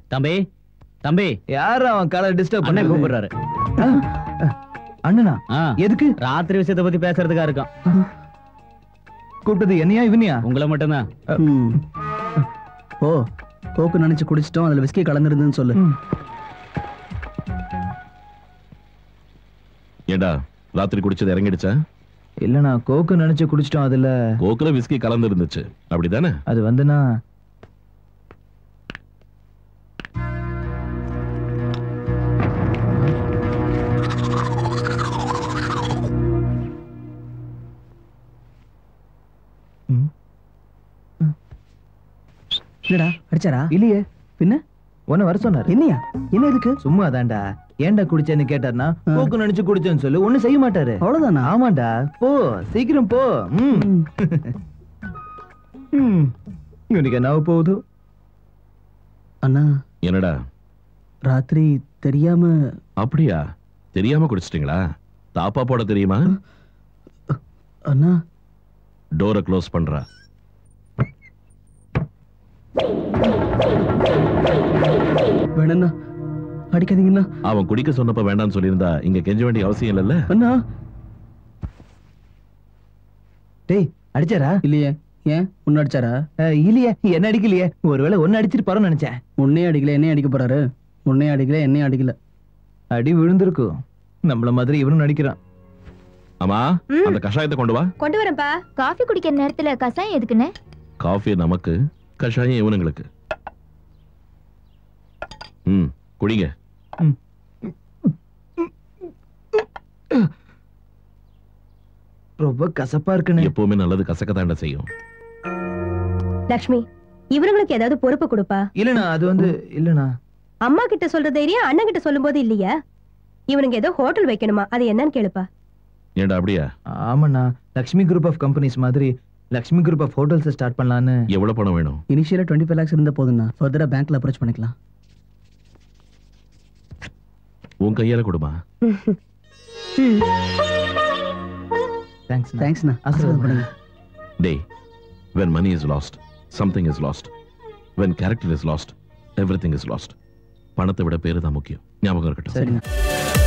தம்பி தம்பி யாரு அவன் காலை டிஸ்டர்ப் அண்ணன் பண்ண கூப்பிடுறாரு அண்ணனா ஆ, எதுக்கு ராத்திரி விஷயத்தை பத்தி பேசுறதுக்கா இருக்கும் கூப்பிட்டது என்னையா இவனியா உங்களை மட்டும்தான் ம். ஓ கோக்கு நினைச்சு குடிச்சிட்டோம் அதுல விஸ்கி கலந்துருந்துன்னு சொல்லு ம். ஏண்டா ராத்திரி குடிச்சது இறங்கிடுச்சா இல்லண்ணா கோக்கு நினைச்சு குடிச்சிட்டோம் அதுல கோக்குல விஸ்கி கலந்து இருந்துச்சு அப்படிதானே அது வந்துண்ணா ம். என்னடா அடிச்சாரா இல்லையே பின்ன உன்ன வர சொன்னாரு என்னையா என்ன இதுக்கு சும்மா தான்டா ஏன்டா குடிச்சேன்னு கேட்டார்னா கோக்கு நினைச்சு குடிச்சேன்னு சொல்லு ஒண்ணும் செய்ய மாட்டாரு அவ்வளவுதானா ஆமாண்டா போ சீக்கிரம் போ ம். ம். ம். இவனுக்கு என்ன போகுது அண்ணா என்னடா ராத்திரி தெரியாம அப்படியா தெரியாம குடிச்சிட்டீங்களா தாப்பா போட தெரியுமா அண்ணா டோரை க்ளோஸ் பண்றா வேணண்ணா அடிக்காதீங்கண்ணா அவன் குடிக்க சொன்னப்ப வேண்டாம்னு சொல்லியிருந்தா இங்க கெஞ்ச வேண்டிய அவசியம் இல்லைல்ல அண்ணா டேய் அடிச்சாரா இல்லையே ஏன் உன்னை அடிச்சாரா அஹ், இல்லையே என்ன அடிக்கலையே ஒருவேளை ஒன்னு அடிச்சிட்டு போறோம்னு நினைச்சேன் உன்னையும் அடிக்கல என்னையும் அடிக்க போறாரு உன்னையும் அடிக்கல என்னையும் அடிக்கல அடி விழுந்திருக்கும் நம்மள மாதிரி இவனும் நடிக்கிறான் ஆமா அந்த கஷாயத்தை கொண்டு வா கொண்டு வரேன்ப்பா காஃபி குடிக்கிற நேரத்துல கசாயம் எதுக்குன்னு காஃபி நமக்கு கஷாயம் இவனுங்களுக்கு ம் குடிங்க ரொம்ப கசப்பா இருக்குன்னு எப்பவுமே நல்லது கசக்கத்தாண்ட செய்யும் லக்ஷ்மி இவங்களுக்கு ஏதாவது பொறுப்பு கொடுப்பா இல்லண்ணா அது வந்து இல்லண்ணா அம்மா கிட்ட சொல்ற தைரியம் அண்ணன் கிட்ட சொல்லும்போது இல்லையா இவனுங்க ஏதோ ஹோட்டல் வைக்கணுமா அது என்னன்னு கேளுப்பா ஏண்டா அப்படியா ஆமாண்ணா லக்ஷ்மி குரூப் ஆஃப் கம்பெனிஸ் மாதிரி Lakshmi group of hotels start பண்ணலான்னு எவ்வளவு பணம் வேணும் இனிஷியலா டுவெண்ட்டி ஃபைவ் லேக்ஸ் இருந்தா போதுண்ணா ஃபர்தரா பேங்க்ல அப்ரோச் பண்ணிக்கலாம் உன் கையால கொடுமா தேங்க்ஸ் தேங்க்ஸ்ண்ணா ஆசீர்வாதம் பண்ணுங்க டேய் when money is lost something is lost when character is lost everything is lost பணத்தை விட பேரு தான் முக்கியம் ஞாபகம் இருக்கட்டும் சரிண்ணா